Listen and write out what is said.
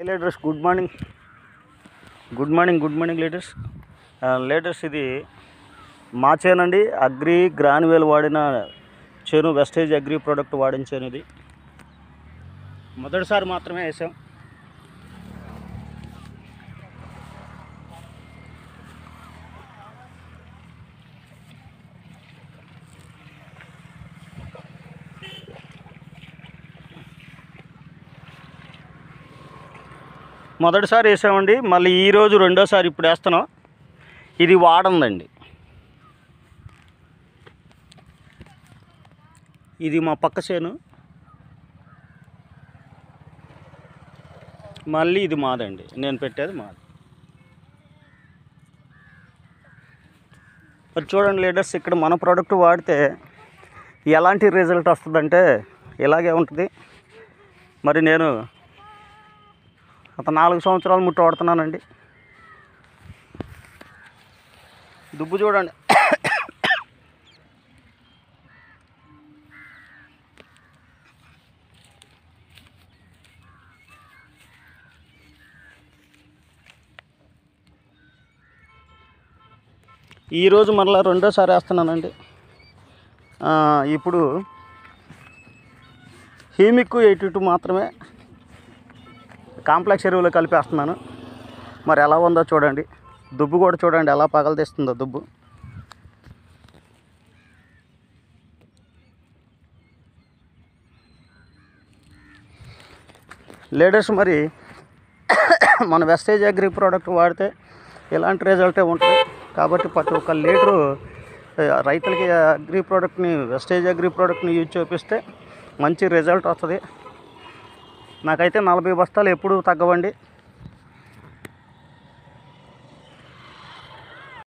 leaders good morning good morning good morning leaders leaders ఇది మా చేను అండి అగ్రి గ్రాన్యువల్ వాడిన చేను వెస్టేజ్ అగ్రి ప్రోడక్ట్ వాడిన చేను ఇది మొదటిసారి మాత్రమే వేసాం మొదటిసారి వేసామండి మళ్ళీ ఈరోజు రెండోసారి ఇప్పుడు వేస్తున్నాం ఇది వాడందండి ఇది మా పక్క చేను మళ్ళీ ఇది మాదండి నేను పెట్టేది మాది మరి చూడండి లీడర్స్ ఇక్కడ మన ప్రోడక్ట్ వాడితే ఎలాంటి రిజల్ట్ వస్తుందంటే ఇలాగే ఉంటుంది మరి నేను గత నాలుగు సంవత్సరాలు ముట్టు వాడుతున్నానండి దుబ్బు చూడండి ఈరోజు మరలా రెండోసారి వేస్తున్నానండి ఆ, ఇప్పుడు హీమిక్ ఎయిటీ టూ మాత్రమే కాంప్లెక్స్ ఎరువులు కలిపేస్తున్నాను మరి ఎలా ఉందో చూడండి దుబ్బు కూడా చూడండి ఎలా పగలదీస్తుందో దుబ్బు లేడీస్ మరి మన వెస్టేజ్ అగ్రి ప్రోడక్ట్ వాడితే ఇలాంటి రిజల్టే ఉంటుంది కాబట్టి ప్రతి ఒక్క లీటరు ఆ, రైతులకి అగ్రి ప్రోడక్ట్ని వెస్టేజ్ అగ్రి ప్రోడక్ట్ని యూజ్ చేపిస్తే మంచి రిజల్ట్ వస్తుంది నాకైతే నలభై బస్తాలు ఎప్పుడు తగ్గవండి